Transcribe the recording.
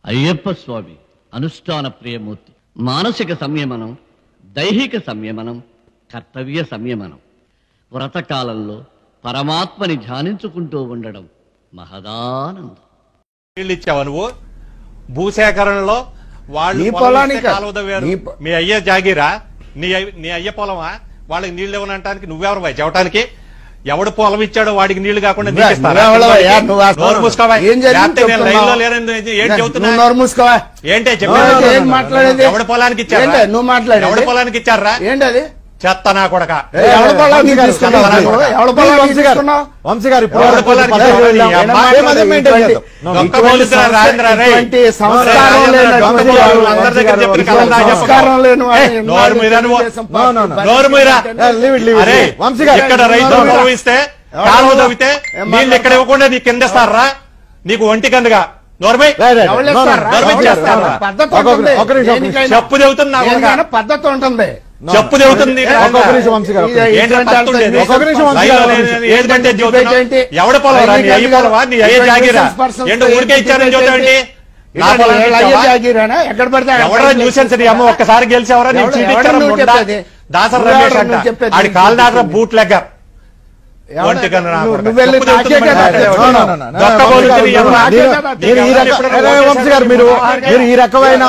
అయ్యప్ప స్వామి అనుష్ఠాన ప్రియమూర్తి మానసిక సంయమనం దైహిక సంయమనం కర్తవ్య సంయమనం వ్రతకాలంలో పరమాత్మని ధ్యానించుకుంటూ ఉండడం మహదానందం నీళ్ళు ఇచ్చావా నువ్వు భూసేకరణలో వాళ్ళు నీ పొలం పొలానికి ఇస్తే కాలువ తవ్వారు. నీ పొ- మీ అయ్య జాగిరా నీ అయ్య- నీ అయ్య పొలమా వాళ్ళకి నీళ్లు ఇవ్వనంటానికి నువ్వెవరు బాయ్ చెప్పడానికి ఎవడు పొలం ఇచ్చాడో వాడికి నీళ్లు కాకుండా నువ్వే- నీకు ఇస్తారా? నువ్వేవడవయ్యా? నువ్వు అసలు నోరు మూసుకోవా? ఏం జరిగింది లేకపోతే నేను చెప్తున్నావు? లైన్లో లేనని ఏంటి చెప్తున్నా నువ్వు నోరు మూసుకోవా ఏంటే ఏంటి? చెప్పేది? ఏం మాట్లాడేది ఎవడి పొలానికి ఇచ్చారా ఏంటి? నువ్వు మాట్లాడేది? ఎవడి పొలానికి ఇచ్చారా ఏంటి అది చెత్త నా కొడక ఏ, ఎవడి పొలాన్ని వంశీ గారు తీసుకున్నావు చెప్పండి. నువ్వు? ఎవడి పొలాన్ని వంశీ గారు తీసుకున్నావు? వంశీ గారు ఇప్పుడు ఎవరి వరకు పొలానికి పద్ధతి ఇచ్చారు? వెళ్ళాం. ఈ అమ్మ ఏం అదే maintain ఇటువంటి- చేద్దాం. No, no. దొంగ ఇటువంటి పోలీసురా రాజేంద్ర రే. ఇటువంటి సంస్కారం రే, లేనటువంటి దొంగ వాళ్ళు, పోలీసులు అందరి దగ్గర చెప్పిన ఇటువంటి కథలు దాకా సంస్కారం లేని వాళ్ళు, ఏ, నోరు మీద నువ్వు- Telugu Desam No, no, no. Party నోరు మీరా? ఏ, leave it, leave it, అరే leave it. వంశీ గారు ఇక్కడ రైతు నోరు మీరా? అనుభవిస్తే ఎవరు? కాలువ తవ్వితే ఏం నీళ్ళు ఇక్కడ ఇవ్వకుండా నీకు కింద ఇస్తారా నీకు ఒంటి కిందగా నోర్మై రైట్, రైట్. ఎవరు No, no, ఇస్తారా? no. ఎవరు ఎవరు చేస్తారా? ఇస్తారా? పద్ధతి ఒక- ఒక- ఉంటుంది. ఒక నిమిషం, ఒక నిమిషం. దేనికైనా- చెప్పు చెబుతుంది నా కొడక. దేనికైనా పద్ధతి ఉంటుంది No, చెప్పు no. చెబుతుంది ఏ, ఇక్కడ. ఒక్కొక్క నిమిషం వంశీ గారు, ఒక్క ఇది- నిమిషం. ఏంటి ఇటువంటి పత్తు ఉండేది? దేశం ఒక్కొక్క నిమిషం వంశీ లైన్లో గారు, నేను- ఒక్క ఏది పడితే డిబేట్ చెబుతున్నావు? ఏంటి? ఎవడ పొలం రా? నీ లైన్లో అయ్య పొలమా? నీ అయ్య ఇటువంటి జాగిరా business persons ఏంటి తో ఊరికే ఇచ్చారని డిబేట్ చెబుతావేంటి ఏంటి? నా ఇటువంటి పొలానికి వీళ్ళ అయ్యే ఇచ్చావా? జాగీరేనా? ఎక్కడ పడితే అక్కడ ఎవడో పైకి న్యూసెన్స్ నీ అమ్మ ఒక్కసారి గెలిచావరా నేను ఎవడ- చూపించాను ఎవడ నువ్వు ముందా? చెప్పేది? దాసరి నువ్వు రమేష్ ఎవడ అంట నువ్వు చెప్పేది? ఆడి కాలు దాకా బూట్ లెగ్గర్ ఎవడ- ఒంటి కన్ను నా నువ్వు- కొడక. నువ్వు వెళ్ళి చెప్పు నాకే చెబుతుంది కదా మరి. చెప్తున్నావు. No, no, no, no. దొక్క Vamsi బోలు గారు, తిరిగి మీరు- అమ్మ. మీరు- నాకే కదా మీరు ఈ రక- ఎప్పుడైనా అరే, వంశీ గారు మీరు మీరు ఈ రకమైన